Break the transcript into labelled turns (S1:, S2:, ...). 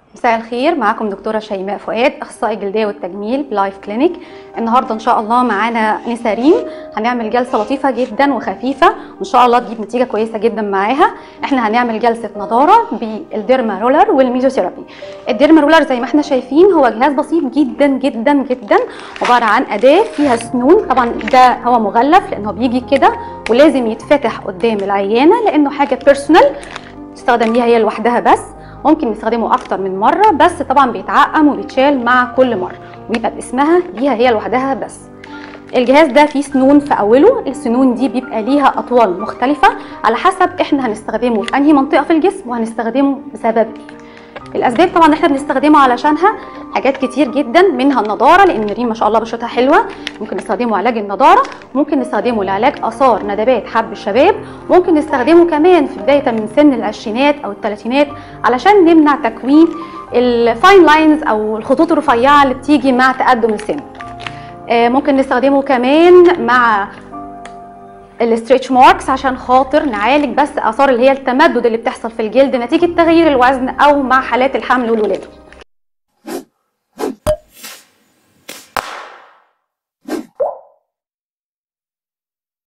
S1: مساء الخير معاكم دكتورة شيماء فؤاد أخصائي جلدية والتجميل بلايف كلينيك النهاردة إن شاء الله معانا نسارين هنعمل جلسة لطيفة جدا وخفيفة وإن شاء الله تجيب نتيجة كويسة جدا معاها إحنا هنعمل جلسة نضارة بالديرما رولر والميزوثيرابي الديرما رولر زي ما إحنا شايفين هو جهاز بسيط جدا جدا جدا عبارة عن أداة فيها سنون طبعا ده هو مغلف لأنه بيجي كده ولازم يتفتح قدام العيانة لأنه حاجة بيرسونال تستخدم بيها هي لوحدها بس ممكن نستخدمه اكتر من مره بس طبعا بيتعقم وبيتشال مع كل مره ويبقى باسمها ليها هي لوحدها بس الجهاز ده فيه سنون في اوله السنون دي بيبقى ليها اطوال مختلفه على حسب احنا هنستخدمه في انهي منطقه في الجسم وهنستخدمه بسبب ايه الاسباب طبعا احنا بنستخدمه علشانها حاجات كتير جدا منها النضاره لان ريم ما شاء الله بشرتها حلوه ممكن نستخدمه علاج النضاره ممكن نستخدمه لعلاج اثار ندبات حب الشباب ممكن نستخدمه كمان في بدايه من سن العشرينات او الثلاثينات علشان نمنع تكوين الفاين لاينز او الخطوط الرفيعه اللي بتيجي مع تقدم السن ممكن نستخدمه كمان مع الاستريتش ماركس عشان خاطر نعالج بس اثار اللي هي التمدد اللي بتحصل في الجلد نتيجه تغيير الوزن او مع حالات الحمل والولاده